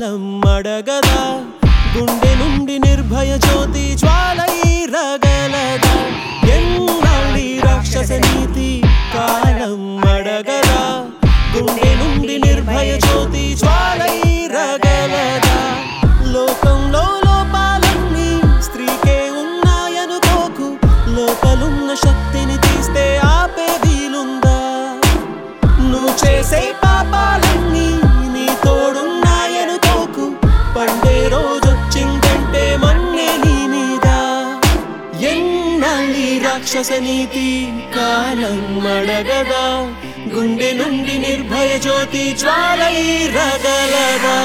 కాలం అడగదా గుండె నుండి నిర్భయ జ్యోతి జ్వాలై రగలదా ఎన్నాళ్ళీ రాక్షస నీతి కాలం అడగదా గుండె నుండి నిర్భయ జ్యోతి జ్వాలై రగలదా లోకంలో లోపాలన్నీ స్త్రీకే ఉన్నాయనుకోకు లోపలున్న శక్తిని తీస్తే ఆపే వీలుందా నువ్వు చేసే పాపాలన్నీ నీ తోడున్నాయనుకోకు పండే రోజొచ్చిందంటే మన్నే నీ మీద ఎన్నాళ్ళీ రాక్షస నీతి కాలం అడగదా గుండె నుండి నిర్భయ జ్యోతి జ్వాలై రగలదా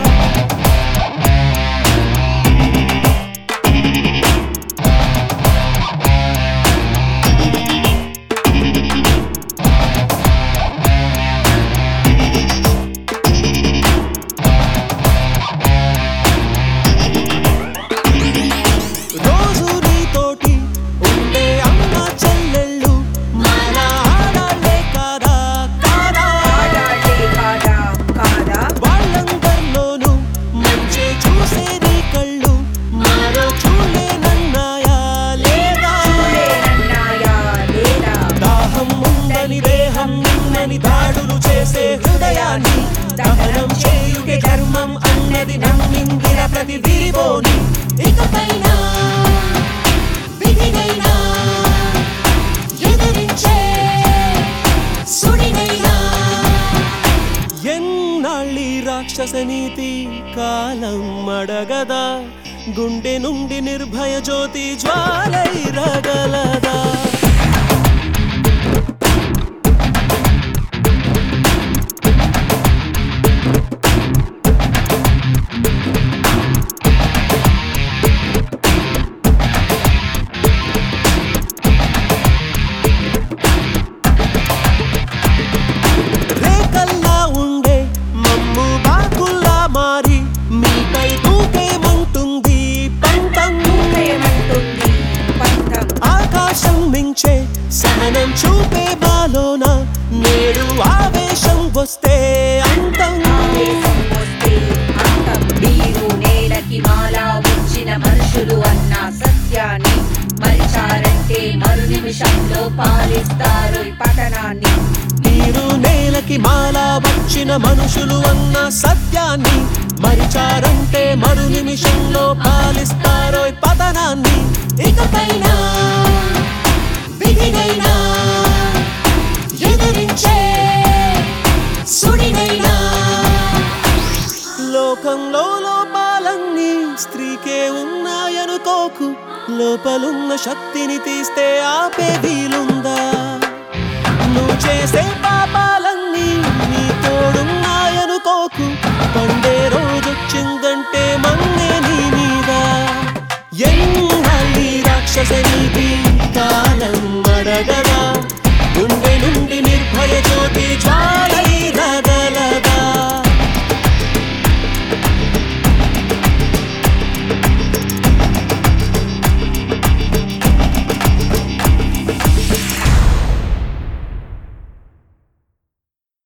రోజు నీతోటి ఉండే అమ్మ చెల్లెళ్ళు మన ఆడాలే కాదా కాదా ఆడాడే కాదా కాదా వాళ్ళందరిలోనూ మంచి చూసే నీ కళ్ళు మరో చూడలేనన్నాయా లేదా లేనన్నాయా లేదా దాహం ఉందని దేహం నిన్నని దాడులు చేసే హృదయాన్ని దహనం చేయుగే ధర్మం అన్నది నమ్మిందిర ప్రతి విరిబోని ఇకపైన విధినైనా ఎదిరించే సుడినైనా ఎన్నాళ్ళీ రాక్షస నీతి కాలం అడగదా గుండె నుండి నిర్భయ జ్యోతి జ్వాలై రగలదా రేకల్లా ఉండే మమ్ము బాకుల్లా మారి మీపై దూకేమంటుంది పంతం ఏమంటుంది పంతం ఆకాశం మించే సహనం చూపే బాలోన నేడు ఆవేశం వస్తే అంతం ఆవేశం వస్తే అంతం మీరు నేలకి మాలా వచ్చిన మనుషులు అన్న సత్యాన్ని మరిచారంటే మరు నిమిషంలో పాలిస్తారు ఈ పతనాన్ని మీరు నేలకి మాలా వచ్చిన మనుషులు అన్న సత్యాన్ని మరిచారంటే మరు నిమిషంలో పాలిస్తారో పతనాన్ని ఇకపైన విధినైనా ఎదిరించే సుడినైనా లోకంలో లోపాలన్నీ స్త్రీకే ఉన్నాయనుకోకు లోపలున్న శక్తిని తీస్తే ఆపే వీలుందా నువ్వు చేసే పాపాలన్నీ నీ తోడున్నాయనుకోకు పండే రోజొచ్చిందంటే మన్నే నీ మీద ఎన్నాళ్ళీ రాక్షస నీతి కాలం అడగదా